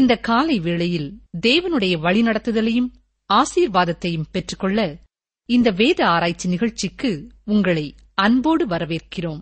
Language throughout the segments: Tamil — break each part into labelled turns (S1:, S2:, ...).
S1: இந்த காலை வேளையில் தேவனுடைய வழிநடத்துதலையும் ஆசீர்வாதத்தையும் பெற்றுக்கொள்ள இந்த வேத ஆராய்ச்சி நிகழ்ச்சிக்கு உங்களை அன்போடு வரவேற்கிறோம்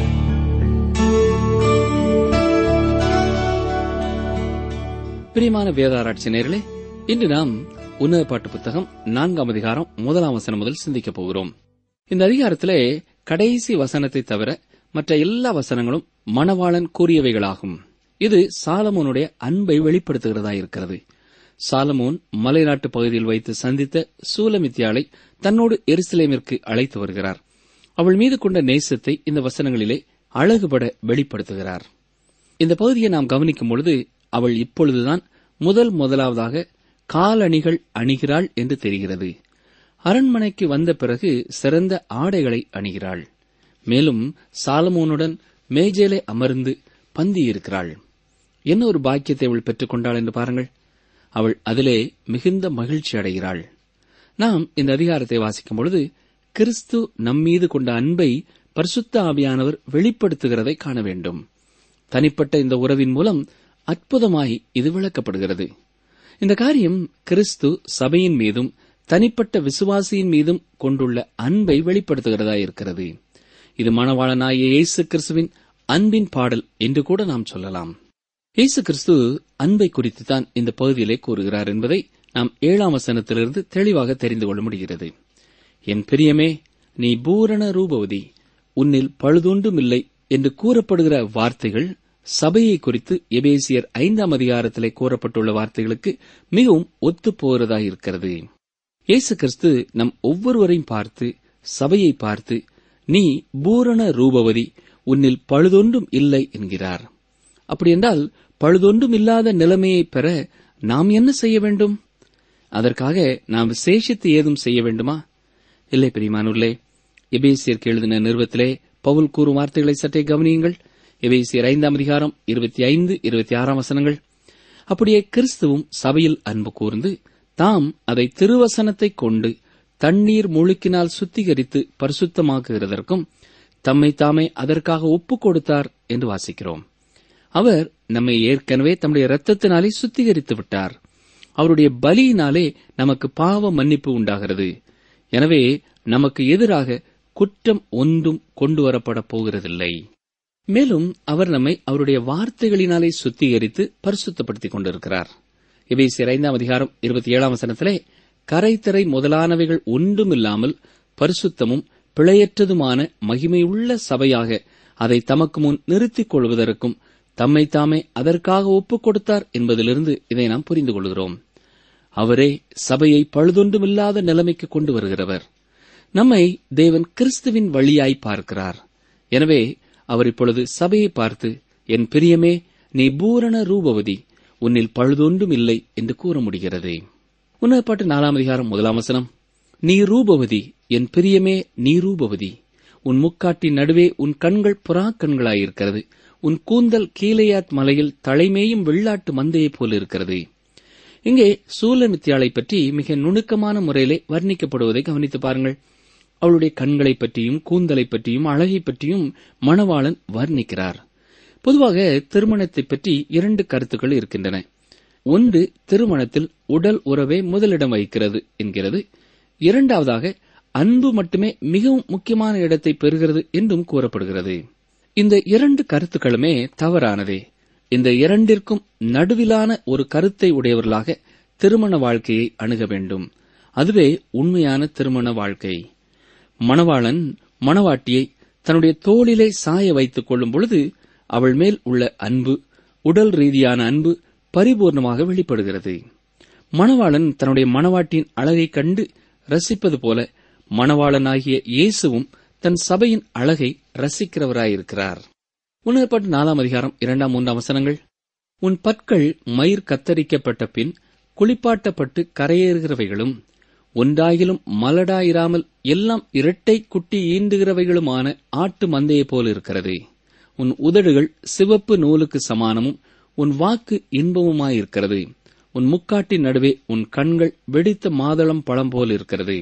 S2: பிரியமான வேதாராய்ச்சி நேர்களே இன்று நாம் உன்னத பாட்டு புத்தகம் நான்காம் அதிகாரம் முதலாம் வசனம் முதல் சிந்திக்கப் போகிறோம் இந்த அதிகாரத்திலே கடைசி வசனத்தை தவிர மற்ற எல்லா வசனங்களும் மணவாளன் கூறியவைகளாகும் இது சாலமோனுடைய அன்பை வெளிப்படுத்துகிறதா இருக்கிறது சாலமோன் மலைநாட்டு பகுதியில் வைத்து சந்தித்த சூலமித்யாளை தன்னோடு எருசலேமிற்கு அழைத்து வருகிறார் அவள் மீது கொண்ட நேசத்தை இந்த வசனங்களிலே அழகுபட வெளிப்படுத்துகிறார் இந்த பகுதியை நாம் கவனிக்கும் பொழுது அவள் இப்பொழுதுதான் முதல் முதலாவதாக காலணிகள் அணிகிறாள் என்று தெரிகிறது அரண்மனைக்கு வந்த பிறகு சிறந்த ஆடைகளை அணிகிறாள் மேலும் சாலமோனுடன் மேஜேலே அமர்ந்து பந்தி இருக்கிறாள் என்ன ஒரு பாக்கியத்தை அவள் பெற்றுக் கொண்டாள் என்று பாருங்கள் அவள் அதிலே மிகுந்த மகிழ்ச்சி அடைகிறாள் நாம் இந்த அதிகாரத்தை வாசிக்கும் பொழுது கிறிஸ்து நம்மீது கொண்ட அன்பை பரிசுத்த ஆவியானவர் வெளிப்படுத்துகிறதை காண வேண்டும் தனிப்பட்ட இந்த உறவின் மூலம் அற்புதமாய் இது விளக்கப்படுகிறது இந்த காரியம் கிறிஸ்து சபையின் மீதும் தனிப்பட்ட விசுவாசியின் மீதும் கொண்டுள்ள அன்பை வெளிப்படுத்துகிறதா இருக்கிறது இது மணவாளனாய இயேசு கிறிஸ்துவின் அன்பின் பாடல் என்று கூட நாம் சொல்லலாம் இயேசு கிறிஸ்து அன்பை குறித்துத்தான் இந்த பகுதியிலே கூறுகிறார் என்பதை நாம் ஏழாம் வசனத்திலிருந்து தெளிவாக தெரிந்து கொள்ள முடிகிறது என் பிரியமே நீ பூரண ரூபவதி உன்னில் பழுதொன்றும் இல்லை என்று கூறப்படுகிற வார்த்தைகள் சபையை குறித்து எபேசியர் ஐந்தாம் அதிகாரத்திலே கூறப்பட்டுள்ள வார்த்தைகளுக்கு மிகவும் ஒத்துப்போகிறதா இருக்கிறது இயேசு கிறிஸ்து நம் ஒவ்வொருவரையும் பார்த்து சபையை பார்த்து நீ பூரண ரூபவதி உன்னில் பழுதொன்றும் இல்லை என்கிறார் அப்படியென்றால் பழுதொன்றும் இல்லாத நிலைமையை பெற நாம் என்ன செய்ய வேண்டும் அதற்காக நாம் விசேஷித்து ஏதும் செய்ய வேண்டுமா இல்லை பிரிமானுள்ளே எபேசியருக்கு எழுதின நிறுவத்திலே பவுல் கூறும் வார்த்தைகளை சற்றே கவனியுங்கள் எபேசியர் ஐந்தாம் அதிகாரம் இருபத்தி ஐந்து இருபத்தி ஆறாம் வசனங்கள் அப்படியே கிறிஸ்துவும் சபையில் அன்பு கூர்ந்து தாம் அதை திருவசனத்தை கொண்டு தண்ணீர் முழுக்கினால் சுத்திகரித்து பரிசுத்தமாக்குகிறதற்கும் தம்மை தாமே அதற்காக ஒப்புக் கொடுத்தார் என்று வாசிக்கிறோம் அவர் நம்மை ஏற்கனவே தம்முடைய இரத்தத்தினாலே சுத்திகரித்து விட்டார் அவருடைய பலியினாலே நமக்கு பாவ மன்னிப்பு உண்டாகிறது எனவே நமக்கு எதிராக குற்றம் ஒன்றும் கொண்டு வரப்பட போகிறதில்லை மேலும் அவர் நம்மை அவருடைய வார்த்தைகளினாலே சுத்திகரித்து பரிசுத்தப்படுத்திக் கொண்டிருக்கிறார் எபேசியர் ஐந்தாம் அதிகாரம் இருபத்தி ஏழாம் வசனத்திலே கரைத்திரை முதலானவைகள் ஒன்றுமில்லாமல் பரிசுத்தமும் பிழையற்றதுமான மகிமையுள்ள சபையாக அதை தமக்கு முன் நிறுத்திக் கொள்வதற்கும் தம்மை தாமே அதற்காக ஒப்புக் கொடுத்தார் என்பதிலிருந்து இதை நாம் புரிந்து கொள்கிறோம் அவரே சபையை பழுதொன்றுமில்லாத நிலைமைக்கு கொண்டு வருகிறவர் நம்மை தேவன் கிறிஸ்துவின் வழியாய் பார்க்கிறார் எனவே அவர் இப்பொழுது சபையை பார்த்து என் பிரியமே நீ பூரண ரூபவதி உன்னில் பழுதொன்றும் இல்லை என்று கூற முடிகிறது உன்னதப்பாட்டு நாலாம் அதிகாரம் முதலாம் வசனம் நீ ரூபவதி என் பிரியமே நீ ரூபவதி உன் முக்காட்டின் நடுவே உன் கண்கள் புறா கண்களாயிருக்கிறது உன் கூந்தல் கீழையாத் மலையில் தலைமேயும் வெள்ளாட்டு மந்தையைப் போல் இருக்கிறது இங்கே சூலமித்யாளை பற்றி மிக நுணுக்கமான முறையிலே வர்ணிக்கப்படுவதை கவனித்து பாருங்கள் அவளுடைய கண்களைப் பற்றியும் கூந்தலை பற்றியும் அழகை பற்றியும் மணவாளன் வர்ணிக்கிறார் பொதுவாக திருமணத்தைப் பற்றி இரண்டு கருத்துக்கள் இருக்கின்றன ஒன்று திருமணத்தில் உடல் உறவே முதலிடம் வகிக்கிறது என்கிறது இரண்டாவதாக அன்பு மட்டுமே மிகவும் முக்கியமான இடத்தை பெறுகிறது என்றும் கூறப்படுகிறது இந்த இரண்டு கருத்துக்களுமே தவறானதே இந்த இரண்டிற்கும் நடுவிலான ஒரு கருத்தை உடையவர்களாக திருமண வாழ்க்கையை அணுக வேண்டும் அதுவே உண்மையான திருமண வாழ்க்கை மணவாளன் மணவாட்டியை தன்னுடைய தோளிலே சாய வைத்துக் கொள்ளும் பொழுது அவள் மேல் உள்ள அன்பு உடல் ரீதியான அன்பு பரிபூர்ணமாக வெளிப்படுகிறது மணவாளன் தன்னுடைய மணவாட்டியின் அழகைக் கண்டு ரசிப்பது போல மணவாளனாகிய இயேசுவும் தன் சபையின் அழகை ரசிக்கிறவராயிருக்கிறார் உணரப்பட்ட நாலாம் அதிகாரம் இரண்டாம் மூன்றாம் வசனங்கள் உன் பற்கள் மயிர் கத்தரிக்கப்பட்ட பின் குளிப்பாட்டப்பட்டு கரையேறுகிறவைகளும் ஒன்றாகிலும் மலடாயிராமல் எல்லாம் இரட்டை குட்டி ஈண்டுகிறவைகளுமான ஆட்டு மந்தையைப் போல் இருக்கிறது உன் உதடுகள் சிவப்பு நூலுக்கு சமானமும் உன் வாக்கு இன்பமுமாயிருக்கிறது உன் முக்காட்டின் நடுவே உன் கண்கள் வெடித்த மாதளம் பழம் போல் இருக்கிறது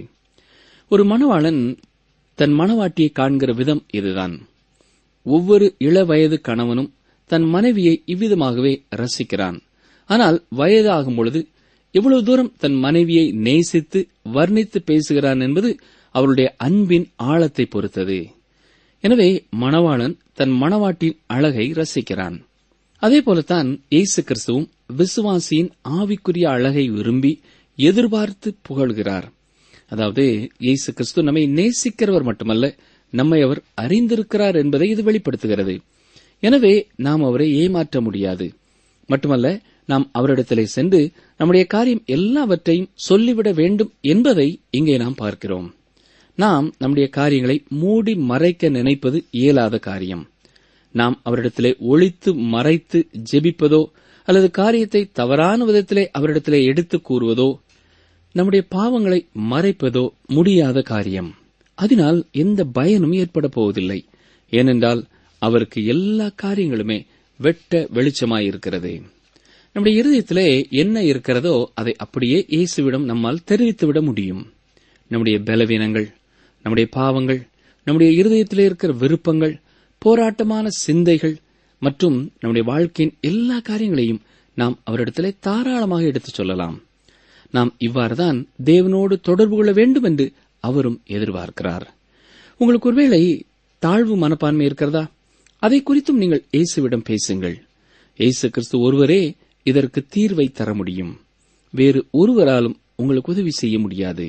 S2: ஒரு மணவாளன் தன் மணவாட்டியை காண்கிற விதம் இதுதான் ஒவ்வொரு இளவயது கணவனும் தன் மனைவியை இவ்விதமாகவே ரசிக்கிறான் ஆனால் வயதாகும் பொழுது எவ்வளவு தூரம் தன் மனைவியை நேசித்து வர்ணித்து பேசுகிறான் என்பது அவருடைய அன்பின் ஆழத்தை பொறுத்தது எனவே மணவாளன் தன் மணவாட்டின் அழகை ரசிக்கிறான் அதே போலத்தான் இயேசு கிறிஸ்துவும் விசுவாசியின் ஆவிக்குரிய அழகை விரும்பி எதிர்பார்த்து புகழ்கிறார் அதாவது இயேசு கிறிஸ்து நம்மை நேசிக்கிறவர் மட்டுமல்ல நம்மை அவர் அறிந்திருக்கிறார் என்பதை இது வெளிப்படுத்துகிறது எனவே நாம் அவரை ஏமாற்ற முடியாது மட்டுமல்ல நாம் அவரிடத்திலே சென்று நம்முடைய காரியம் எல்லாவற்றையும் சொல்லிவிட வேண்டும் என்பதை இங்கே நாம் பார்க்கிறோம் நாம் நம்முடைய காரியங்களை மூடி மறைக்க நினைப்பது இயலாத காரியம் நாம் அவரிடத்திலே ஒளித்து மறைத்து ஜெபிப்பதோ அல்லது காரியத்தை தவறான விதத்திலே அவரிடத்திலே எடுத்துக் கூறுவதோ நம்முடைய பாவங்களை மறைப்பதோ முடியாத காரியம் அதனால் எந்த பயனும் ஏற்பட போவதில்லை ஏனென்றால் அவருக்கு எல்லா காரியங்களுமே வெட்ட வெளிச்சமாயிருக்கிறது நம்முடைய இருதயத்திலே என்ன இருக்கிறதோ அதை அப்படியே இயேசுவிடம் நம்மால் தெரிவித்துவிட முடியும் நம்முடைய பலவீனங்கள் நம்முடைய பாவங்கள் நம்முடைய இருதயத்திலே இருக்கிற விருப்பங்கள் போராட்டமான சிந்தைகள் மற்றும் நம்முடைய வாழ்க்கையின் எல்லா காரியங்களையும் நாம் அவரிடத்திலே தாராளமாக எடுத்துச் சொல்லலாம் நாம் இவ்வாறுதான் தேவனோடு தொடர்பு கொள்ள வேண்டும் என்று அவரும் எதிர்பார்க்கிறார் உங்களுக்கு ஒருவேளை தாழ்வு மனப்பான்மை இருக்கிறதா அதை குறித்தும் நீங்கள் இயேசுவிடம் பேசுங்கள் இயேசு கிறிஸ்து ஒருவரே இதற்கு தீர்வை தர முடியும் வேறு ஒருவராலும் உங்களுக்கு உதவி செய்ய முடியாது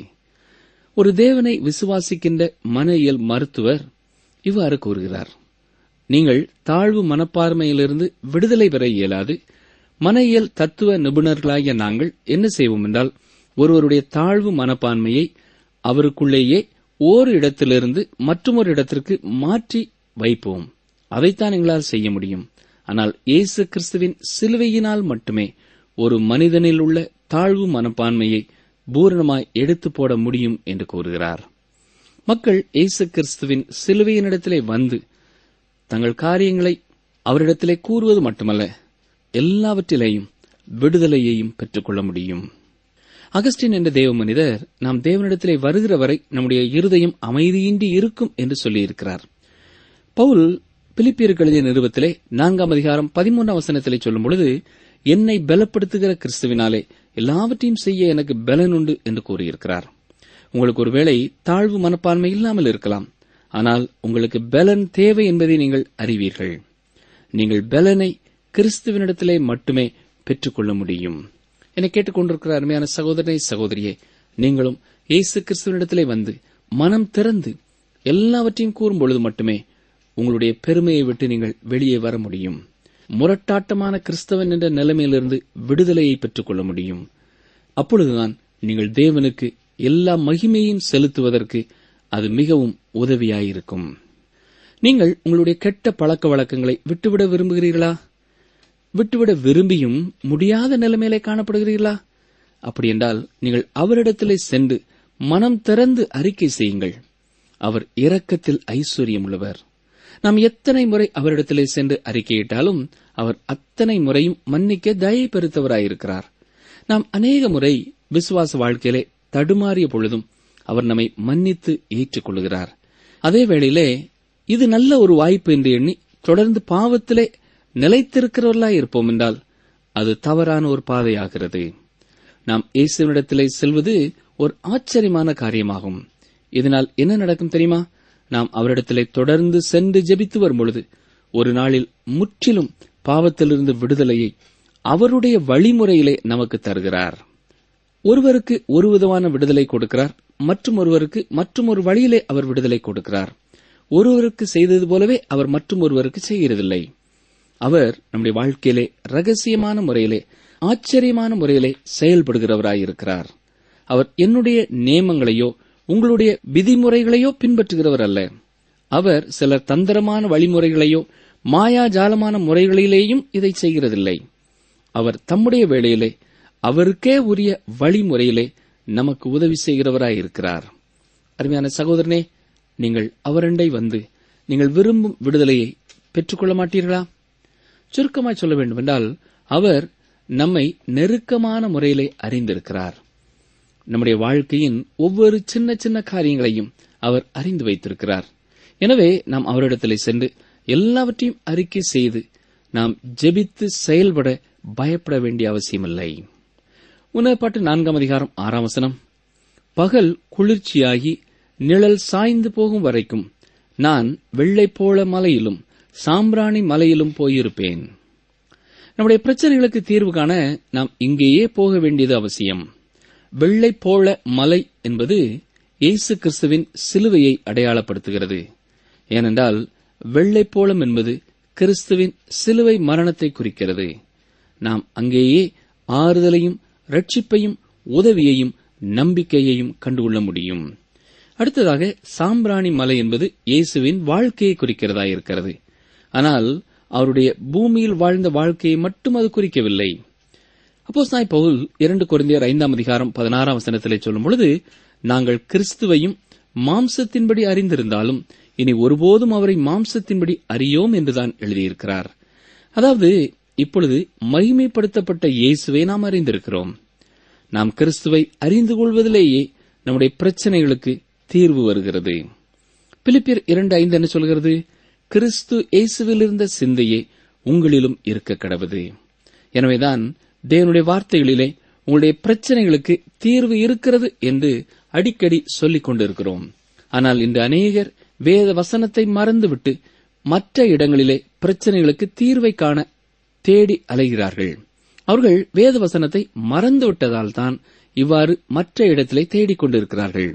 S2: ஒரு தேவனை விசுவாசிக்கின்ற மன இயல் மருத்துவர் இவ்வாறு கூறுகிறார் நீங்கள் தாழ்வு மனப்பான்மையிலிருந்து விடுதலை பெற இயலாது மன இயல் தத்துவ நிபுணர்களாகிய நாங்கள் என்ன செய்வோம் என்றால் ஒருவருடைய தாழ்வு மனப்பான்மையை அவருக்குள்ளேயே ஓர் இடத்திலிருந்து மற்றொரு இடத்திற்கு மாற்றி வைப்போம் அதைத்தான் எங்களால் செய்ய முடியும் ஆனால் இயேசு கிறிஸ்துவின் சிலுவையினால் மட்டுமே ஒரு மனிதனில் உள்ள தாழ்வு மனப்பான்மையை பூரணமாய் எடுத்து போட முடியும் என்று கூறுகிறார் மக்கள் இயேசு கிறிஸ்துவின் சிலுவையினிடத்திலே வந்து தங்கள் காரியங்களை அவரிடத்திலே கூறுவது மட்டுமல்ல எல்லாவற்றிலேயும் விடுதலையையும் பெற்றுக்கொள்ள முடியும் அகஸ்டின் என்ற தேவ மனிதர் நாம் தேவனிடத்திலே வருகிற வரை நம்முடைய இருதயம் அமைதியின்றி இருக்கும் என்று சொல்லியிருக்கிறார் பவுல் பிலிப்பியருக்கு எழுதிய நிறுவத்திலே நான்காம் அதிகாரம் பதிமூன்றாம் வசனத்திலே சொல்லும் பொழுது என்னை பலப்படுத்துகிற கிறிஸ்துவினாலே எல்லாவற்றையும் செய்ய எனக்கு பலன் உண்டு என்று கூறியிருக்கிறார் உங்களுக்கு ஒருவேளை தாழ்வு மனப்பான்மை இல்லாமல் இருக்கலாம் ஆனால் உங்களுக்கு பலன் தேவை என்பதை நீங்கள் அறிவீர்கள் நீங்கள் பலனை கிறிஸ்துவனிடத்திலே மட்டுமே பெற்றுக்கொள்ள முடியும் என கேட்டுக்கொண்டிருக்கிற அருமையான சகோதரனை சகோதரியே நீங்களும் இயேசு கிறிஸ்துவனிடத்திலே வந்து மனம் திறந்து எல்லாவற்றையும் கூறும் பொழுது மட்டுமே உங்களுடைய பெருமையை விட்டு நீங்கள் வெளியே வர முடியும் முரட்டாட்டமான கிறிஸ்தவன் என்ற நிலைமையிலிருந்து விடுதலையை பெற்றுக்கொள்ள முடியும் அப்பொழுதுதான் நீங்கள் தேவனுக்கு எல்லா மகிமையும் செலுத்துவதற்கு அது மிகவும் உதவியாயிருக்கும் நீங்கள் உங்களுடைய கெட்ட பழக்க வழக்கங்களை விட்டுவிட விரும்புகிறீர்களா விட்டுவிட விரும்பியும் முடியாத நிலைமையிலே காணப்படுகிறீர்களா அப்படியென்றால் நீங்கள் அவரிடத்திலே சென்று மனம் திறந்து அறிக்கை செய்யுங்கள் அவர் இரக்கத்தில் ஐஸ்வர்யம் உள்ளவர் நாம் எத்தனை முறை அவரிடத்திலே சென்று அறிக்கையிட்டாலும் அவர் அத்தனை முறையும் மன்னிக்க தயை பெருத்தவராயிருக்கிறார் நாம் அநேக முறை விசுவாச வாழ்க்கையிலே தடுமாறிய பொழுதும் அவர் நம்மை மன்னித்து ஏற்றுக்கொள்கிறார் அதே வேளையிலே இது நல்ல ஒரு வாய்ப்பு என்று எண்ணி தொடர்ந்து பாவத்திலே நிலைத்திருக்கிறவர்களாய் இருப்போம் என்றால் அது தவறான ஒரு பாதையாகிறது நாம் இயேசுவினிடத்திலே செல்வது ஒரு ஆச்சரியமான காரியமாகும் இதனால் என்ன நடக்கும் தெரியுமா நாம் அவரிடத்திலே தொடர்ந்து சென்று ஜெபித்து வரும் பொழுது ஒரு நாளில் முற்றிலும் பாவத்திலிருந்து விடுதலையை அவருடைய வழிமுறையிலே நமக்கு தருகிறார் ஒருவருக்கு ஒரு விதமான விடுதலை கொடுக்கிறார் மற்றும் ஒருவருக்கு மற்றும் ஒரு வழியிலே அவர் விடுதலை கொடுக்கிறார் ஒருவருக்கு செய்தது போலவே அவர் மற்றும் ஒருவருக்கு செய்கிறதில்லை அவர் நம்முடைய வாழ்க்கையிலே ரகசியமான முறையிலே ஆச்சரியமான முறையிலே செயல்படுகிறவராயிருக்கிறார் அவர் என்னுடைய நியமங்களையோ உங்களுடைய விதிமுறைகளையோ பின்பற்றுகிறவர் அல்ல அவர் சிலர் தந்திரமான வழிமுறைகளையோ மாயாஜாலமான முறைகளிலேயும் இதை செய்கிறதில்லை அவர் தம்முடைய வேளையிலே அவருக்கே உரிய வழிமுறையிலே நமக்கு உதவி செய்கிறவராயிருக்கிறார் அருமையான சகோதரனே நீங்கள் அவரண்டை வந்து நீங்கள் விரும்பும் விடுதலையை பெற்றுக்கொள்ள மாட்டீர்களா சுருக்கமாய் சொல்ல வேண்டுமென்றால் அவர் நம்மை நெருக்கமான முறையிலே அறிந்திருக்கிறார் நம்முடைய வாழ்க்கையின் ஒவ்வொரு சின்ன சின்ன காரியங்களையும் அவர் அறிந்து வைத்திருக்கிறார் எனவே நாம் அவரிடத்திலே சென்று எல்லாவற்றையும் அறிக்கை செய்து நாம் ஜெபித்து செயல்பட பயப்பட வேண்டிய அவசியமில்லை உணர்பாட்டு நான்காம் அதிகாரம் ஆறாம் வசனம் பகல் குளிர்ச்சியாகி நிழல் சாய்ந்து போகும் வரைக்கும் நான் வெள்ளைப்போள மலையிலும் சாம்பிராணி மலையிலும் போயிருப்பேன் நம்முடைய பிரச்சனைகளுக்கு தீர்வு காண நாம் இங்கேயே போக வேண்டியது அவசியம் வெள்ளைப்போள மலை என்பது இயேசு கிறிஸ்துவின் சிலுவையை அடையாளப்படுத்துகிறது ஏனென்றால் வெள்ளைப்போளம் என்பது கிறிஸ்துவின் சிலுவை மரணத்தை குறிக்கிறது நாம் அங்கேயே ஆறுதலையும் ரட்சிப்பையும் உதவியையும் நம்பிக்கையையும் கண்டுகொள்ள முடியும் அடுத்ததாக சாம்பிராணி மலை என்பது இயேசுவின் வாழ்க்கையை குறிக்கிறதா இருக்கிறது ஆனால் அவருடைய பூமியில் வாழ்ந்த வாழ்க்கையை மட்டும் அது குறிக்கவில்லை அப்போ சாய் பவுல் இரண்டு குறைந்தியர் ஐந்தாம் அதிகாரம் பதினாறாம் வசனத்திலே சொல்லும் பொழுது நாங்கள் கிறிஸ்துவையும் மாம்சத்தின்படி அறிந்திருந்தாலும் இனி ஒருபோதும் அவரை மாம்சத்தின்படி அறியோம் என்றுதான் எழுதியிருக்கிறார் அதாவது இப்பொழுது மகிமைப்படுத்தப்பட்ட இயேசுவை நாம் அறிந்திருக்கிறோம் நாம் கிறிஸ்துவை அறிந்து கொள்வதிலேயே நம்முடைய பிரச்சனைகளுக்கு தீர்வு வருகிறது பிலிப்பியர் இரண்டு ஐந்து என்ன சொல்கிறது கிறிஸ்து இயேசுவில் இருந்த சிந்தையே உங்களிலும் இருக்க கடவுது எனவேதான் தேவனுடைய வார்த்தைகளிலே உங்களுடைய பிரச்சனைகளுக்கு தீர்வு இருக்கிறது என்று அடிக்கடி சொல்லிக் கொண்டிருக்கிறோம் ஆனால் இன்று அநேகர் வேத வசனத்தை மறந்துவிட்டு மற்ற இடங்களிலே பிரச்சனைகளுக்கு தீர்வை காண தேடி அலைகிறார்கள் அவர்கள் வேத வசனத்தை மறந்துவிட்டதால் தான் இவ்வாறு மற்ற இடத்திலே தேடிக் கொண்டிருக்கிறார்கள்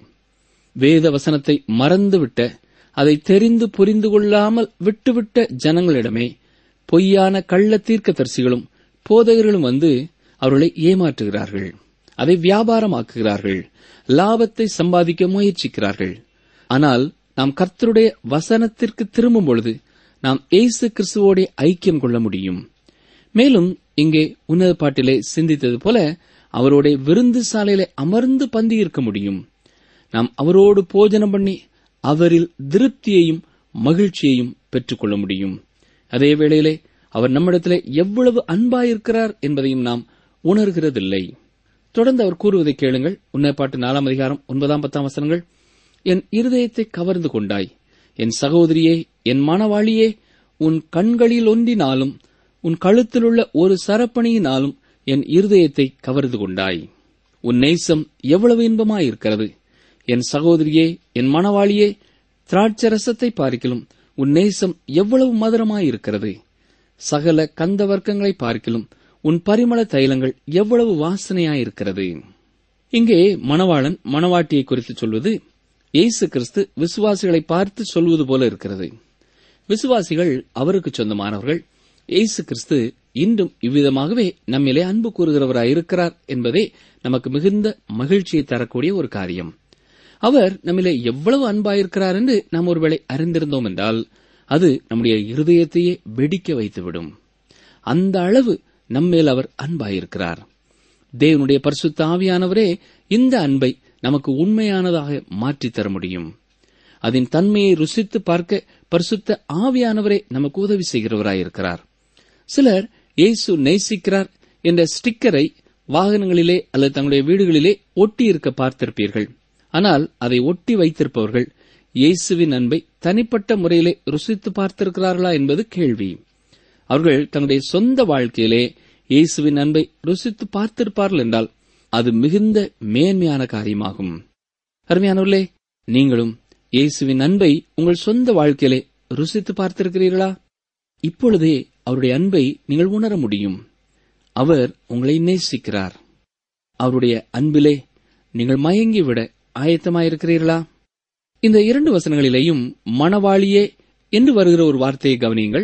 S2: வேத வசனத்தை மறந்துவிட்ட அதை தெரிந்து புரிந்து கொள்ளாமல் விட்டுவிட்ட ஜனங்களிடமே பொய்யான கள்ள தீர்க்கதரிசிகளும் போதகர்களும் வந்து அவர்களை ஏமாற்றுகிறார்கள் அதை வியாபாரமாக்குகிறார்கள் லாபத்தை சம்பாதிக்க முயற்சிக்கிறார்கள் ஆனால் நாம் கர்த்தருடைய வசனத்திற்கு திரும்பும் பொழுது நாம் இயேசு கிறிஸ்துவோட ஐக்கியம் கொள்ள முடியும் மேலும் இங்கே உன்னத பாட்டிலே சிந்தித்தது போல அவரோட விருந்து சாலையிலே அமர்ந்து பந்தி இருக்க முடியும் நாம் அவரோடு போஜனம் பண்ணி அவரில் திருப்தியையும் மகிழ்ச்சியையும் பெற்றுக்கொள்ள முடியும் அதே வேளையிலே அவர் நம்மிடத்திலே எவ்வளவு அன்பாயிருக்கிறார் என்பதையும் நாம் உணர்கிறதில்லை தொடர்ந்து அவர் கூறுவதை கேளுங்கள் உன்னப்பாட்டு நாலாம் அதிகாரம் ஒன்பதாம் பத்தாம் வசனங்கள் என் இருதயத்தை கவர்ந்து கொண்டாய் என் சகோதரியே என் மணவாளியே உன் கண்களில் ஒன்றினாலும் உன் கழுத்திலுள்ள ஒரு சரப்பணியினாலும் என் இருதயத்தை கவர்ந்து கொண்டாய் உன் நேசம் எவ்வளவு இன்பமாயிருக்கிறது என் சகோதரியே என் மணவாளியே திராட்சரசத்தை பார்க்கிலும் உன் நேசம் எவ்வளவு மதுரமாயிருக்கிறது சகல கந்த வர்க்கங்களை பார்க்கிலும் உன் பரிமள தைலங்கள் எவ்வளவு வாசனையாயிருக்கிறது இங்கே மணவாளன் மணவாட்டியை குறித்து சொல்வது இயேசு கிறிஸ்து விசுவாசிகளை பார்த்து சொல்வது போல இருக்கிறது விசுவாசிகள் அவருக்கு சொந்தமானவர்கள் இயேசு கிறிஸ்து இன்றும் இவ்விதமாகவே நம்மிலே அன்பு கூறுகிறவராயிருக்கிறார் என்பதே நமக்கு மிகுந்த மகிழ்ச்சியை தரக்கூடிய ஒரு காரியம் அவர் நம்மிலே எவ்வளவு அன்பாயிருக்கிறார் என்று நாம் ஒருவேளை அறிந்திருந்தோம் என்றால் அது நம்முடைய இருதயத்தையே வெடிக்க வைத்துவிடும் அந்த அளவு நம்மேல் அவர் அன்பாயிருக்கிறார் தேவனுடைய பரிசுத்த ஆவியானவரே இந்த அன்பை நமக்கு உண்மையானதாக மாற்றித் தர முடியும் அதன் தன்மையை ருசித்து பார்க்க பரிசுத்த ஆவியானவரே நமக்கு உதவி செய்கிறவராயிருக்கிறார் சிலர் இயேசு நேசிக்கிறார் என்ற ஸ்டிக்கரை வாகனங்களிலே அல்லது தங்களுடைய வீடுகளிலே ஒட்டியிருக்க பார்த்திருப்பீர்கள் ஆனால் அதை ஒட்டி வைத்திருப்பவர்கள் இயேசுவின் அன்பை தனிப்பட்ட முறையிலே ருசித்து பார்த்திருக்கிறார்களா என்பது கேள்வி அவர்கள் தங்களுடைய சொந்த வாழ்க்கையிலே இயேசுவின் அன்பை ருசித்து பார்த்திருப்பார்கள் என்றால் அது மிகுந்த மேன்மையான காரியமாகும் அருமையானவர்களே நீங்களும் இயேசுவின் அன்பை உங்கள் சொந்த வாழ்க்கையிலே ருசித்து பார்த்திருக்கிறீர்களா இப்பொழுதே அவருடைய அன்பை நீங்கள் உணர முடியும் அவர் உங்களை நேசிக்கிறார் அவருடைய அன்பிலே நீங்கள் மயங்கிவிட ஆயத்தமாயிருக்கிறீர்களா இந்த இரண்டு வசனங்களிலேயும் மணவாளியே என்று வருகிற ஒரு வார்த்தையை கவனியுங்கள்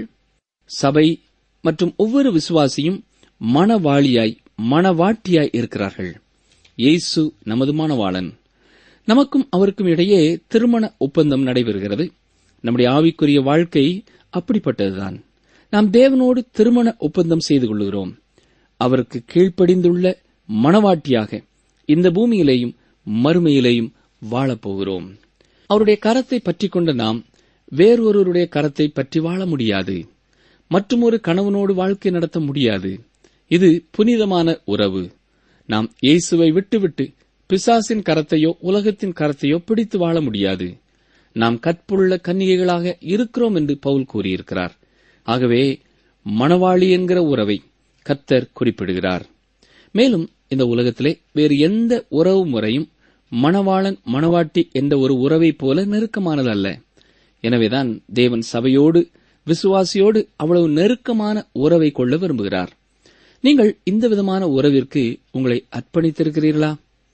S2: சபை மற்றும் ஒவ்வொரு விசுவாசியும் மணவாளியாய் மணவாட்டியாய் இருக்கிறார்கள் இயேசு நமது மணவாளன் நமக்கும் அவருக்கும் இடையே திருமண ஒப்பந்தம் நடைபெறுகிறது நம்முடைய ஆவிக்குரிய வாழ்க்கை அப்படிப்பட்டதுதான் நாம் தேவனோடு திருமண ஒப்பந்தம் செய்து கொள்கிறோம் அவருக்கு கீழ்ப்படிந்துள்ள மணவாட்டியாக இந்த பூமியிலேயும் மறுமையிலேயும் வாழப்போகிறோம் அவருடைய கரத்தை பற்றி கொண்ட நாம் வேறொருவருடைய கரத்தை பற்றி வாழ முடியாது மற்றும் ஒரு கணவனோடு வாழ்க்கை நடத்த முடியாது இது புனிதமான உறவு நாம் இயேசுவை விட்டுவிட்டு பிசாசின் கரத்தையோ உலகத்தின் கரத்தையோ பிடித்து வாழ முடியாது நாம் கற்புள்ள கன்னிகைகளாக இருக்கிறோம் என்று பவுல் கூறியிருக்கிறார் ஆகவே மணவாளி என்கிற உறவை கர்த்தர் குறிப்பிடுகிறார் மேலும் இந்த உலகத்திலே வேறு எந்த உறவு முறையும் மணவாளன் மணவாட்டி என்ற ஒரு உறவைப் போல நெருக்கமானது அல்ல எனவேதான் தேவன் சபையோடு விசுவாசியோடு அவ்வளவு நெருக்கமான உறவை கொள்ள விரும்புகிறார் நீங்கள் இந்த விதமான உறவிற்கு உங்களை அர்ப்பணித்திருக்கிறீர்களா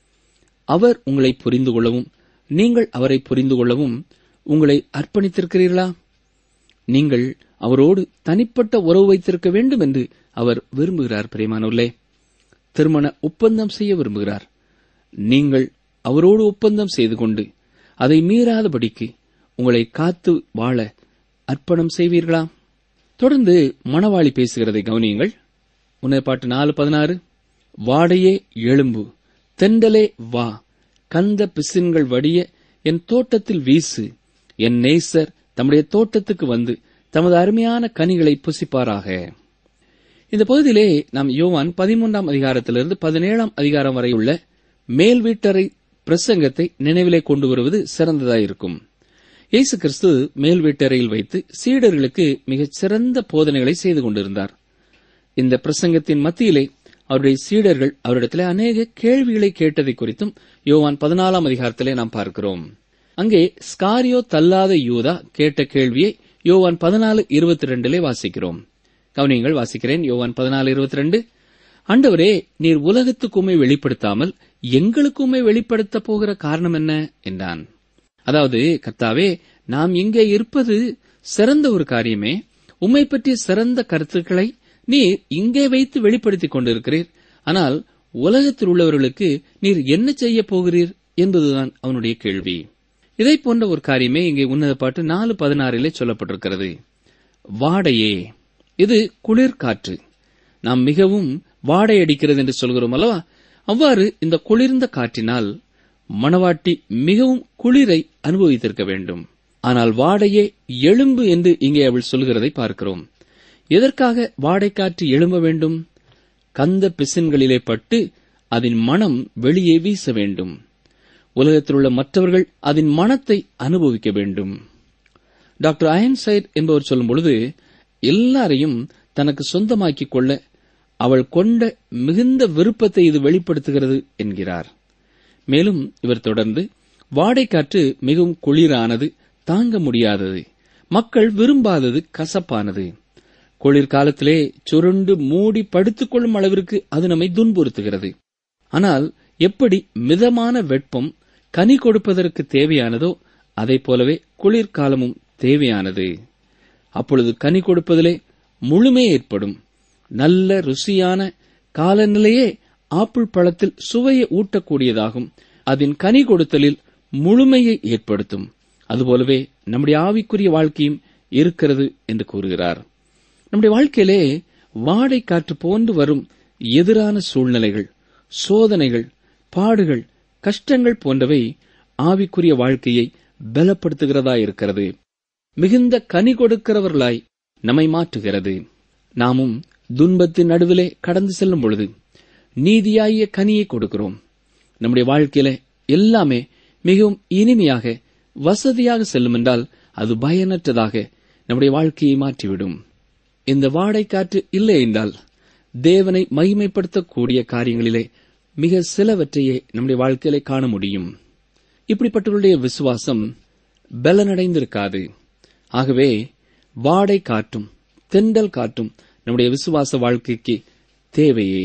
S2: அவர் உங்களை புரிந்து கொள்ளவும் நீங்கள் அவரை புரிந்து கொள்ளவும் உங்களை அர்ப்பணித்திருக்கிறீர்களா நீங்கள் அவரோடு தனிப்பட்ட உறவு வைத்திருக்க வேண்டும் என்று அவர் விரும்புகிறார் பிரியமானவர்களே திருமண ஒப்பந்தம் செய்ய விரும்புகிறார் நீங்கள் அவரோடு ஒப்பந்தம் செய்து கொண்டு அதை மீறாதபடிக்கு உங்களை காத்து வாழ அர்ப்பணம் செய்வீர்களா தொடர்ந்து மணவாளி பேசுகிறதை கவனியுங்கள் பாட்டு நாலு பதினாறு வாடையே எழும்பு தெண்டலே வா கந்த பிசின்கள் வடிய என் தோட்டத்தில் வீசு என் நேசர் தம்முடைய தோட்டத்துக்கு வந்து தமது அருமையான கனிகளை புசிப்பாராக இந்த பகுதியிலே நாம் யோவான் பதிமூன்றாம் அதிகாரத்திலிருந்து பதினேழாம் அதிகாரம் வரை உள்ள மேல் வீட்டறை பிரசங்கத்தை நினைவிலே கொண்டு வருவது சிறந்ததாயிருக்கும் இயேசு கிறிஸ்து மேல் வீட்டறையில் வைத்து சீடர்களுக்கு மிகச் சிறந்த போதனைகளை செய்து கொண்டிருந்தார் இந்த பிரசங்கத்தின் மத்தியிலே அவருடைய சீடர்கள் அவரிடத்திலே அநேக கேள்விகளை கேட்டதை குறித்தும் யோவான் பதினாலாம் அதிகாரத்திலே நாம் பார்க்கிறோம் அங்கே ஸ்காரியோ தள்ளாத யூதா கேட்ட கேள்வியை யோவான் பதினாலு இருபத்தி ரெண்டிலே வாசிக்கிறோம் கவனியங்கள் வாசிக்கிறேன் யோவான் பதினாலு இருபத்தி ரெண்டு ஆண்டவரே நீர் உலகத்துக்குமே வெளிப்படுத்தாமல் எங்களுக்குமே வெளிப்படுத்த போகிற காரணம் என்ன என்றான் அதாவது கர்த்தாவே நாம் இங்கே இருப்பது சிறந்த ஒரு காரியமே உம்மை பற்றிய சிறந்த கருத்துக்களை நீர் இங்கே வைத்து வெளிப்படுத்திக் கொண்டிருக்கிறீர் ஆனால் உலகத்தில் உள்ளவர்களுக்கு நீர் என்ன செய்ய போகிறீர் என்பதுதான் அவனுடைய கேள்வி இதை போன்ற ஒரு காரியமே இங்கே உன்னத பாட்டு நாலு பதினாறிலே சொல்லப்பட்டிருக்கிறது வாடையே இது குளிர் காற்று நாம் மிகவும் வாடை அடிக்கிறது என்று சொல்கிறோம் அல்லவா அவ்வாறு இந்த குளிர்ந்த காற்றினால் மணவாட்டி மிகவும் குளிரை அனுபவித்திருக்க வேண்டும் ஆனால் வாடையே எழும்பு என்று இங்கே அவள் சொல்கிறதை பார்க்கிறோம் எதற்காக வாடைக்காற்று எழும்ப வேண்டும் கந்த பிசின்களிலே பட்டு அதன் மனம் வெளியே வீச வேண்டும் உலகத்தில் உள்ள மற்றவர்கள் அதன் மனத்தை அனுபவிக்க வேண்டும் டாக்டர் அயன்சைட் என்பவர் சொல்லும் பொழுது எல்லாரையும் தனக்கு சொந்தமாக்கிக் கொள்ள அவள் கொண்ட மிகுந்த விருப்பத்தை இது வெளிப்படுத்துகிறது என்கிறார் மேலும் இவர் தொடர்ந்து வாடைக்காற்று மிகவும் குளிரானது தாங்க முடியாதது மக்கள் விரும்பாதது கசப்பானது குளிர்காலத்திலே சுருண்டு மூடி படுத்துக் கொள்ளும் அளவிற்கு அது நம்மை துன்புறுத்துகிறது ஆனால் எப்படி மிதமான வெப்பம் கனி கொடுப்பதற்கு தேவையானதோ அதை போலவே குளிர்காலமும் தேவையானது அப்பொழுது கனி கொடுப்பதிலே முழுமை ஏற்படும் நல்ல ருசியான காலநிலையே ஆப்பிள் பழத்தில் சுவையை ஊட்டக்கூடியதாகும் அதன் கனி கொடுத்தலில் முழுமையை ஏற்படுத்தும் அதுபோலவே நம்முடைய ஆவிக்குரிய வாழ்க்கையும் இருக்கிறது என்று கூறுகிறார் நம்முடைய வாழ்க்கையிலே வாடை காற்று போன்று வரும் எதிரான சூழ்நிலைகள் சோதனைகள் பாடுகள் கஷ்டங்கள் போன்றவை ஆவிக்குரிய வாழ்க்கையை பலப்படுத்துகிறதா இருக்கிறது மிகுந்த கனி கொடுக்கிறவர்களாய் நம்மை மாற்றுகிறது நாமும் துன்பத்தின் நடுவிலே கடந்து செல்லும் பொழுது நீதியாகிய கனியை கொடுக்கிறோம் நம்முடைய வாழ்க்கையில எல்லாமே மிகவும் இனிமையாக வசதியாக செல்லும் என்றால் அது பயனற்றதாக நம்முடைய வாழ்க்கையை மாற்றிவிடும் இந்த வாடை காற்று இல்லை என்றால் தேவனை மகிமைப்படுத்தக்கூடிய காரியங்களிலே மிக சிலவற்றையே நம்முடைய வாழ்க்கையிலே காண முடியும் இப்படிப்பட்டவர்களுடைய விசுவாசம் பலனடைந்திருக்காது ஆகவே வாடை காற்றும் தெண்டல் காற்றும் நம்முடைய விசுவாச வாழ்க்கைக்கு தேவையே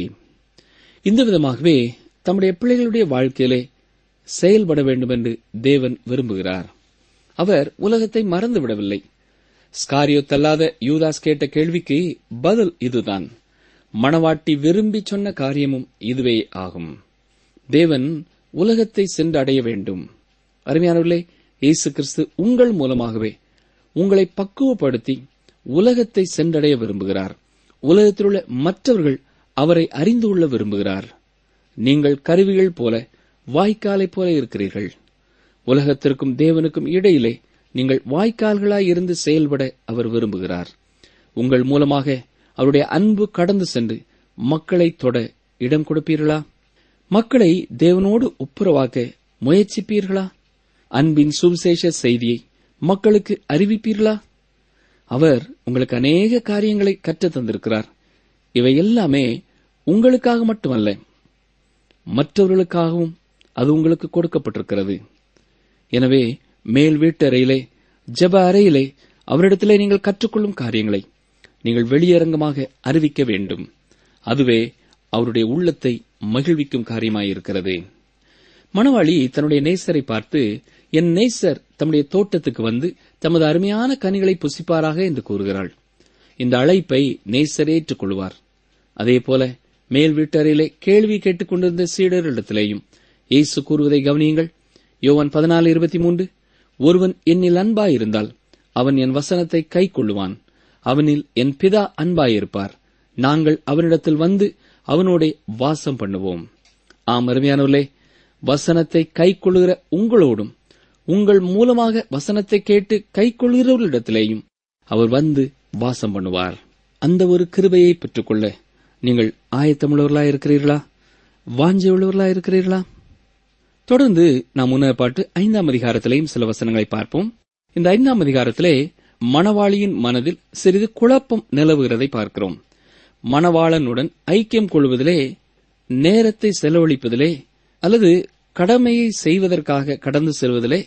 S2: இந்த விதமாகவே தம்முடைய பிள்ளைகளுடைய வாழ்க்கையிலே செயல்பட வேண்டும் என்று தேவன் விரும்புகிறார் அவர் உலகத்தை மறந்துவிடவில்லை ஸ்காரியோ தள்ளாத யூதாஸ் கேட்ட கேள்விக்கு பதில் இதுதான் மணவாட்டி விரும்பி சொன்ன காரியமும் இதுவே ஆகும் தேவன் உலகத்தை சென்று அடைய வேண்டும் அருமையானவர்களே இயேசு கிறிஸ்து உங்கள் மூலமாகவே உங்களை பக்குவப்படுத்தி உலகத்தை சென்றடைய விரும்புகிறார் உலகத்திலுள்ள மற்றவர்கள் அவரை அறிந்து கொள்ள விரும்புகிறார் நீங்கள் கருவிகள் போல வாய்க்காலை போல இருக்கிறீர்கள் உலகத்திற்கும் தேவனுக்கும் இடையிலே நீங்கள் வாய்க்கால்களாய் இருந்து செயல்பட அவர் விரும்புகிறார் உங்கள் மூலமாக அவருடைய அன்பு கடந்து சென்று மக்களை தொட இடம் கொடுப்பீர்களா மக்களை தேவனோடு ஒப்புரவாக்க முயற்சிப்பீர்களா அன்பின் சுவிசேஷ செய்தியை மக்களுக்கு அறிவிப்பீர்களா அவர் உங்களுக்கு அநேக காரியங்களை கற்றுத் தந்திருக்கிறார் இவை எல்லாமே உங்களுக்காக மட்டுமல்ல மற்றவர்களுக்காகவும் அது உங்களுக்கு கொடுக்கப்பட்டிருக்கிறது எனவே மேல் வீட்டறையிலே ஜெப அறையிலே அவரிடத்திலே நீங்கள் கற்றுக்கொள்ளும் காரியங்களை நீங்கள் வெளியரங்கமாக அறிவிக்க வேண்டும் அதுவே அவருடைய உள்ளத்தை மகிழ்விக்கும் காரியமாயிருக்கிறது மணவாளி தன்னுடைய நேசரை பார்த்து என் நேசர் தம்முடைய தோட்டத்துக்கு வந்து தமது அருமையான கனிகளை புசிப்பாராக என்று கூறுகிறாள் இந்த அழைப்பை நேசர் ஏற்றுக்கொள்வார் அதேபோல மேல் வீட்டறையிலே கேள்வி கேட்டுக் கொண்டிருந்த சீடரிடத்திலேயும் இயேசு கூறுவதை கவனியுங்கள் யோவான் பதினாலு இருபத்தி மூன்று ஒருவன் என்னில் அன்பாயிருந்தால் அவன் என் வசனத்தை கை கொள்ளுவான் அவனில் என் பிதா அன்பாயிருப்பார் நாங்கள் அவனிடத்தில் வந்து அவனோடே வாசம் பண்ணுவோம் ஆம் அருமையானவர்களே வசனத்தை கை கொள்ளுகிற உங்களோடும் உங்கள் மூலமாக வசனத்தை கேட்டு கை கொள்கிறவர்களிடத்திலேயும் அவர் வந்து வாசம் பண்ணுவார் அந்த ஒரு கிருபையை பெற்றுக்கொள்ள நீங்கள் ஆயத்தமுள்ளவர்களா இருக்கிறீர்களா வாஞ்சை உள்ளவர்களா இருக்கிறீர்களா தொடர்ந்து நாம் முன்னர் பாட்டு ஐந்தாம் அதிகாரத்திலேயும் சில வசனங்களை பார்ப்போம் இந்த ஐந்தாம் அதிகாரத்திலே மணவாளியின் மனதில் சிறிது குழப்பம் நிலவுகிறதை பார்க்கிறோம் மணவாளனுடன் ஐக்கியம் கொள்வதிலே நேரத்தை செலவழிப்பதிலே அல்லது கடமையை செய்வதற்காக கடந்து செல்வதிலே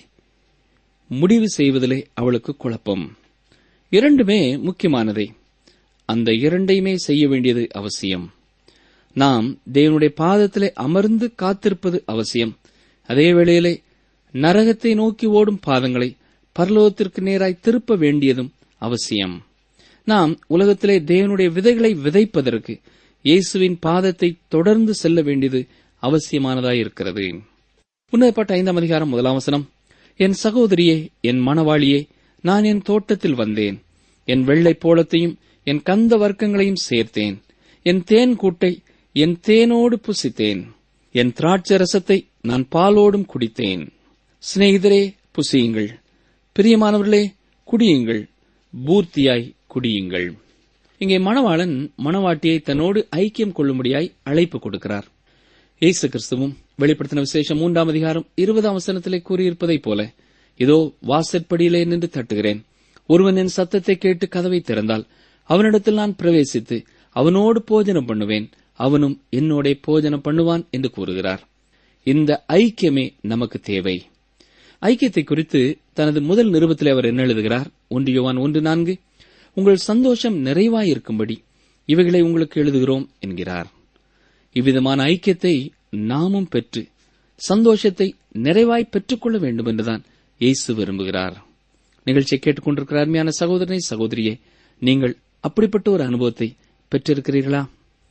S2: முடிவு செய்வதிலே அவளுக்கு குழப்பம் இரண்டுமே முக்கியமானதே அந்த இரண்டையுமே செய்ய வேண்டியது அவசியம் நாம் தேவனுடைய பாதத்திலே அமர்ந்து காத்திருப்பது அவசியம் அதே வேளையிலே நரகத்தை நோக்கி ஓடும் பாதங்களை பரலோகத்திற்கு நேராய் திருப்ப வேண்டியதும் அவசியம் நாம் உலகத்திலே தேவனுடைய விதைகளை விதைப்பதற்கு இயேசுவின் பாதத்தை தொடர்ந்து செல்ல வேண்டியது அவசியமானதாயிருக்கிறது முன்னேற்பட்ட ஐந்தாம் அதிகாரம் முதலாம் வசனம் என் சகோதரியே என் மணவாளியே நான் என் தோட்டத்தில் வந்தேன் என் வெள்ளை போலத்தையும் என் கந்த வர்க்கங்களையும் சேர்த்தேன் என் தேன் கூட்டை என் தேனோடு புசித்தேன் என் திராட்சை ரசத்தை நான் பாலோடும் குடித்தேன் சிநேகிதரே புசியுங்கள் பிரியமானவர்களே குடியுங்கள் பூர்த்தியாய் குடியுங்கள் இங்கே மணவாளன் மணவாட்டியை தன்னோடு ஐக்கியம் கொள்ளும்படியாய் அழைப்பு கொடுக்கிறார் இயேசு கிறிஸ்துவும் வெளிப்படுத்தின விசேஷம் மூன்றாம் அதிகாரம் இருபதாம் வசனத்திலே கூறியிருப்பதைப் போல இதோ வாசற்படியிலே நின்று தட்டுகிறேன் ஒருவன் என் சத்தத்தை கேட்டு கதவை திறந்தால் அவனிடத்தில் நான் பிரவேசித்து அவனோடு போஜனம் பண்ணுவேன் அவனும் என்னோட போஜனம் பண்ணுவான் என்று கூறுகிறார் இந்த ஐக்கியமே நமக்கு தேவை ஐக்கியத்தை குறித்து தனது முதல் நிருபத்தில் அவர் என்ன எழுதுகிறார் ஒன்று யோவான் ஒன்று நான்கு உங்கள் சந்தோஷம் நிறைவாயிருக்கும்படி இவைகளை உங்களுக்கு எழுதுகிறோம் என்கிறார் இவ்விதமான ஐக்கியத்தை நாமும் பெற்று சந்தோஷத்தை நிறைவாய் பெற்றுக்கொள்ள வேண்டும் என்றுதான் இயேசு விரும்புகிறார் நிகழ்ச்சியை கேட்டுக்கொண்டிருக்கிற அருமையான சகோதரனை சகோதரியே நீங்கள் அப்படிப்பட்ட ஒரு அனுபவத்தை பெற்றிருக்கிறீர்களா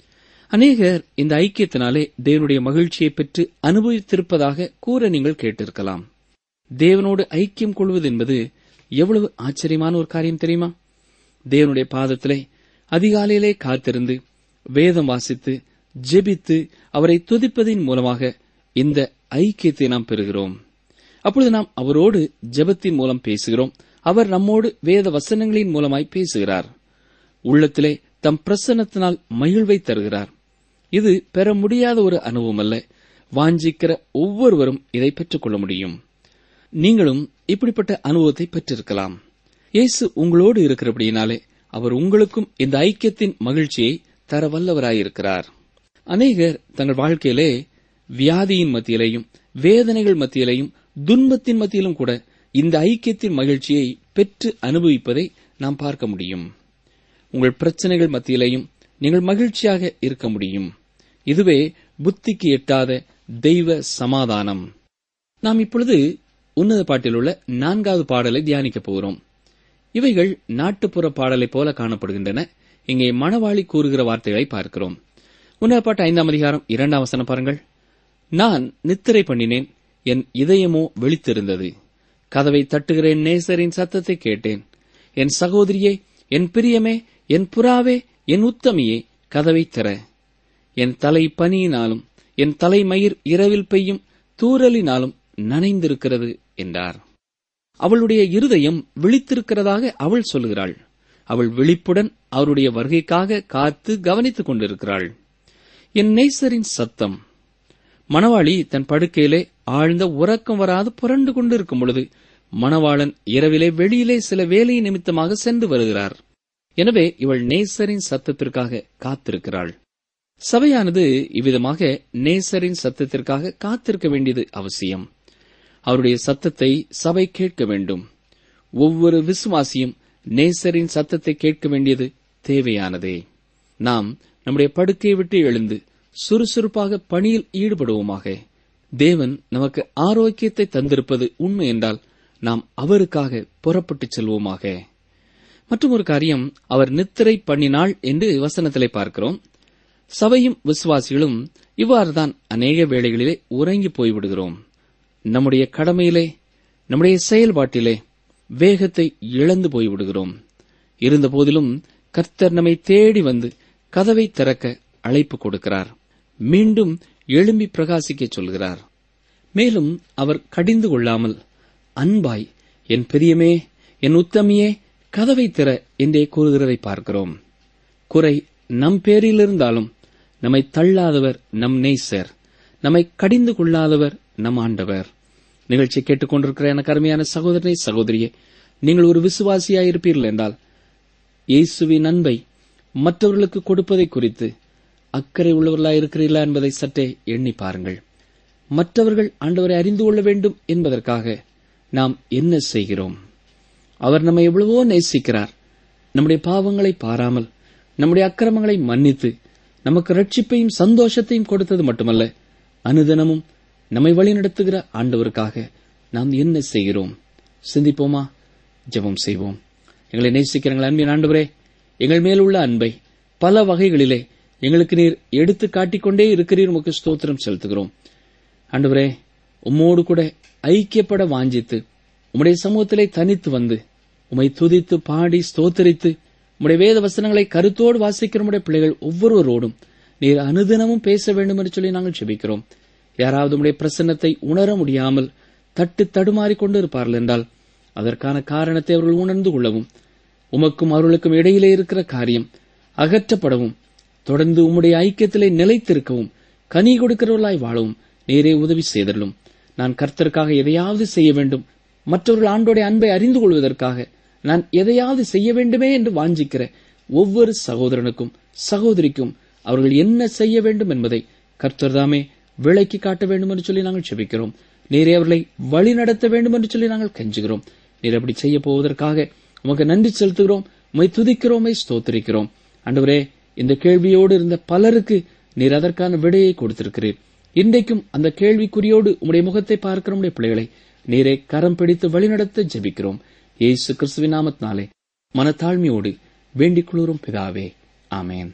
S2: அநேகர் இந்த ஐக்கியத்தினாலே தேவனுடைய மகிழ்ச்சியை பெற்று அனுபவித்திருப்பதாக கூற நீங்கள் கேட்டிருக்கலாம் தேவனோடு ஐக்கியம் கொள்வது என்பது எவ்வளவு ஆச்சரியமான ஒரு காரியம் தெரியுமா தேவனுடைய பாதத்திலே அதிகாலையிலே காத்திருந்து வேதம் வாசித்து ஜெபித்து அவரை துதிப்பதின் மூலமாக இந்த ஐக்கியத்தை நாம் பெறுகிறோம் அப்பொழுது நாம் அவரோடு ஜெபத்தின் மூலம் பேசுகிறோம் அவர் நம்மோடு வேத வசனங்களின் மூலமாய் பேசுகிறார் உள்ளத்திலே தம் பிரசன்னத்தினால் மகிழ்வை தருகிறார் இது பெற முடியாத ஒரு அனுபவம் அல்ல வாஞ்சிக்கிற ஒவ்வொருவரும் இதை பெற்றுக்கொள்ள முடியும் நீங்களும் இப்படிப்பட்ட அனுபவத்தை பெற்றிருக்கலாம் இயேசு உங்களோடு இருக்கிறபடியினாலே அவர் உங்களுக்கும் இந்த ஐக்கியத்தின் மகிழ்ச்சியை தர வல்லவராயிருக்கிறார் அநேகர் தங்கள் வாழ்க்கையிலே வியாதியின் மத்தியிலேயும் வேதனைகள் மத்தியிலேயும் துன்பத்தின் மத்தியிலும் கூட இந்த ஐக்கியத்தின் மகிழ்ச்சியை பெற்று அனுபவிப்பதை நாம் பார்க்க முடியும் உங்கள் பிரச்சனைகள் மத்தியிலேயும் நீங்கள் மகிழ்ச்சியாக இருக்க முடியும் இதுவே புத்திக்கு எட்டாத தெய்வ சமாதானம் நாம் இப்பொழுது உன்னத பாட்டில் உள்ள நான்காவது பாடலை தியானிக்கப் போகிறோம் இவைகள் நாட்டுப்புற பாடலைப் போல காணப்படுகின்றன இங்கே மணவாளி கூறுகிற வார்த்தைகளை பார்க்கிறோம் உன்னத பாட்டு ஐந்தாம் அதிகாரம் இரண்டாம் வசனம் பாருங்கள் நான் நித்திரை பண்ணினேன் என் இதயமோ விழித்திருந்தது கதவை தட்டுகிறேன் நேசரின் சத்தத்தை கேட்டேன் என் சகோதரியே என் பிரியமே என் புறாவே என் உத்தமியே கதவை திற என் தலை பனியினாலும் என் தலைமயிர் இரவில் பெய்யும் தூறலினாலும் நனைந்திருக்கிறது என்றார் அவளுடைய இருதயம் விழித்திருக்கிறதாக அவள் சொல்கிறாள் அவள் விழிப்புடன் அவருடைய வருகைக்காக காத்து கவனித்துக் கொண்டிருக்கிறாள் என் நேசரின் சத்தம் மணவாளி தன் படுக்கையிலே ஆழ்ந்த உறக்கம் வராது புரண்டு கொண்டிருக்கும் பொழுது மணவாளன் இரவிலே வெளியிலே சில வேலை நிமித்தமாக சென்று வருகிறார் எனவே இவள் நேசரின் சத்தத்திற்காக காத்திருக்கிறாள் சபையானது இவ்விதமாக நேசரின் சத்தத்திற்காக காத்திருக்க வேண்டியது அவசியம் அவருடைய சத்தத்தை சபை கேட்க வேண்டும் ஒவ்வொரு விசுவாசியும் நேசரின் சத்தத்தை கேட்க வேண்டியது தேவையானதே நாம் நம்முடைய படுக்கையை விட்டு எழுந்து சுறுசுறுப்பாக பணியில் ஈடுபடுவோமாக தேவன் நமக்கு ஆரோக்கியத்தை தந்திருப்பது உண்மை என்றால் நாம் அவருக்காக புறப்பட்டுச் செல்வோமாக மற்றும் ஒரு காரியம் அவர் நித்திரை பண்ணினாள் என்று வசனத்திலே பார்க்கிறோம் சபையும் விசுவாசிகளும் இவ்வாறுதான் அநேக வேளைகளிலே உறங்கி போய்விடுகிறோம் நம்முடைய கடமையிலே நம்முடைய செயல்பாட்டிலே வேகத்தை இழந்து போய்விடுகிறோம் இருந்தபோதிலும் கர்த்தர் நம்மை தேடி வந்து கதவை திறக்க அழைப்பு கொடுக்கிறார் மீண்டும் எழும்பி பிரகாசிக்கச் சொல்கிறார் மேலும் அவர் கடிந்து கொள்ளாமல் அன்பாய் என் பெரியமே என் உத்தமியே கதவை திற என்றே கூறுகிறதை பார்க்கிறோம் குறை நம் பேரில் இருந்தாலும் நம்மை தள்ளாதவர் நம் நேசர் நம்மை கடிந்து கொள்ளாதவர் நம் ஆண்டவர் நிகழ்ச்சி கேட்டுக்கொண்டிருக்கிற எனக்கு அருமையான சகோதரனை சகோதரியே நீங்கள் ஒரு விசுவாசியாயிருப்பீர்கள் என்றால் இயேசுவின் அன்பை மற்றவர்களுக்கு கொடுப்பதை குறித்து அக்கறை உள்ளவர்களாயிருக்கிறீர்களா என்பதை சற்றே எண்ணி பாருங்கள் மற்றவர்கள் ஆண்டவரை அறிந்து கொள்ள வேண்டும் என்பதற்காக நாம் என்ன செய்கிறோம் அவர் நம்மை எவ்வளவோ நேசிக்கிறார் நம்முடைய பாவங்களை பாராமல் நம்முடைய அக்கிரமங்களை மன்னித்து நமக்கு ரட்சிப்பையும் சந்தோஷத்தையும் கொடுத்தது மட்டுமல்ல அனுதினமும் நம்மை வழிநடத்துகிற ஆண்டவருக்காக நாம் என்ன செய்கிறோம் சிந்திப்போமா ஜெபம் செய்வோம் எங்களை நேசிக்கிறங்கள் அன்பின் ஆண்டவரே எங்கள் மேலுள்ள அன்பை பல வகைகளிலே எங்களுக்கு நீர் எடுத்து காட்டிக்கொண்டே இருக்கிறீர் உமக்கு ஸ்தோத்திரம் செலுத்துகிறோம் ஆண்டவரே உம்மோடு கூட ஐக்கியப்பட வாஞ்சித்து உம்முடைய சமூகத்திலே தனித்து வந்து உம்மை துதித்து பாடி ஸ்தோத்தரித்து உம்முடைய வேத வசனங்களை கருத்தோடு வாசிக்கிற உம்முடைய பிள்ளைகள் ஒவ்வொருவரோடும் நீர் அனுதினமும் பேச வேண்டும் என்று சொல்லி நாங்கள் ஜெபிக்கிறோம் யாராவது உம்முடைய பிரசன்னத்தை உணர முடியாமல் தட்டு தடுமாறிக் கொண்டு இருப்பார்கள் என்றால் அதற்கான காரணத்தை அவர்கள் உணர்ந்து கொள்ளவும் உமக்கும் அவர்களுக்கும் இடையிலே இருக்கிற காரியம் அகற்றப்படவும் தொடர்ந்து உம்முடைய ஐக்கியத்திலே நிலைத்திருக்கவும் கனி கொடுக்கிறவர்களாய் வாழவும் நேரே உதவி செய்தலும் நான் கர்த்தருக்காக எதையாவது செய்ய வேண்டும் மற்றவர்கள் ஆண்டோடைய அன்பை அறிந்து கொள்வதற்காக நான் எதையாவது செய்ய வேண்டுமே என்று வாஞ்சிக்கிற ஒவ்வொரு சகோதரனுக்கும் சகோதரிக்கும் அவர்கள் என்ன செய்ய வேண்டும் என்பதை கர்த்தர் தாமே விளக்கி காட்ட வேண்டும் என்று சொல்லி நாங்கள் செபிக்கிறோம் நீரே அவர்களை வழி நடத்த வேண்டும் என்று சொல்லி நாங்கள் கெஞ்சுகிறோம் நீர் அப்படி செய்ய போவதற்காக உமக்கு நன்றி செலுத்துகிறோம் உமை துதிக்கிறோமை ஸ்தோத்திரிக்கிறோம் ஆண்டவரே இந்த கேள்வியோடு இருந்த பலருக்கு நீர் அதற்கான விடையை கொடுத்திருக்கிறீர் இன்றைக்கும் அந்த கேள்விக்குறியோடு உம்முடைய முகத்தை பார்க்கிற உடைய பிள்ளைகளை நீரே கரம் பிடித்து வழிநடத்த ஜெபிக்கிறோம் இயேசு கிறிஸ்துவின் நாமத்தினாலே மனத்தாழ்மையோடு வேண்டிக் கொள்கிறோம் பிதாவே ஆமேன்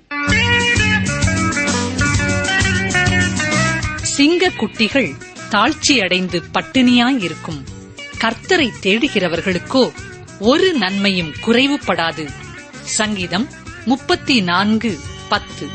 S1: சிங்க குட்டிகள் தாழ்ச்சியடைந்து பட்டினியாயிருக்கும் கர்த்தரை தேடுகிறவர்களுக்கோ ஒரு நன்மையும் குறைவுபடாது சங்கீதம் முப்பத்தி நான்கு பத்து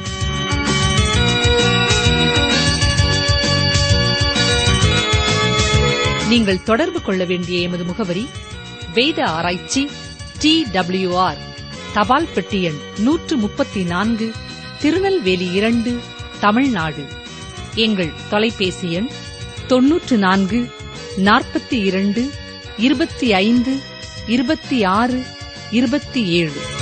S1: நீங்கள் தொடர்பு கொள்ள வேண்டிய எமது முகவரி வேத ஆராய்ச்சி டி ஆர் தபால் பெட்டி எண் நூற்று முப்பத்தி நான்கு திருநெல்வேலி இரண்டு தமிழ்நாடு எங்கள் தொலைபேசி எண் தொன்னூற்று நான்கு நாற்பத்தி இரண்டு இருபத்தி ஐந்து இருபத்தி ஆறு இருபத்தி ஏழு